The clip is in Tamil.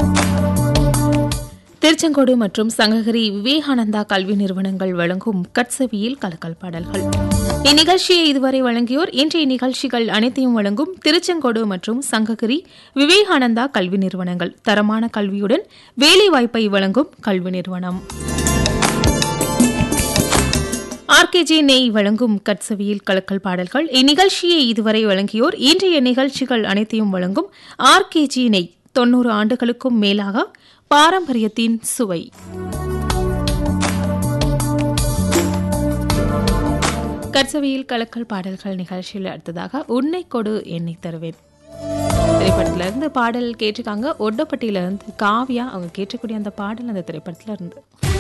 திருச்செங்கோடு மற்றும் சங்ககிரி விவேகானந்தா கல்வி நிறுவனங்கள் வழங்கும் கட்சவியில் கலக்கல் பாடல்கள் இந்நிகழ்ச்சியை இதுவரை வழங்கியோர் இன்றைய நிகழ்ச்சிகள் அனைத்தையும் வழங்கும் திருச்செங்கோடு மற்றும் சங்ககிரி விவேகானந்தா கல்வி நிறுவனங்கள் தரமான கல்வியுடன் வேலைவாய்ப்பை வழங்கும் கல்வி நிறுவனம் ஆர்கேஜி நெய் வழங்கும் கட்சவியில் கலக்கல் பாடல்கள் இந்நிகழ்ச்சியை இதுவரை வழங்கியோர் இன்றைய நிகழ்ச்சிகள் அனைத்தையும் வழங்கும் ஆர்கேஜி நெய் தொன்னூறு ஆண்டுகளுக்கும் மேலாக பாரம்பரியத்தின் சுவை கட்சவியில் கலக்கல் பாடல்கள் நிகழ்ச்சியில் அடுத்ததாக உன்னை கொடு என்னை தருவேன் திரைப்படத்துல இருந்து பாடல் கேட்டிருக்காங்க ஒட்டப்பட்டியில இருந்து காவியா அவங்க கேட்டக்கூடிய அந்த பாடல் அந்த திரைப்படத்துல இருந்து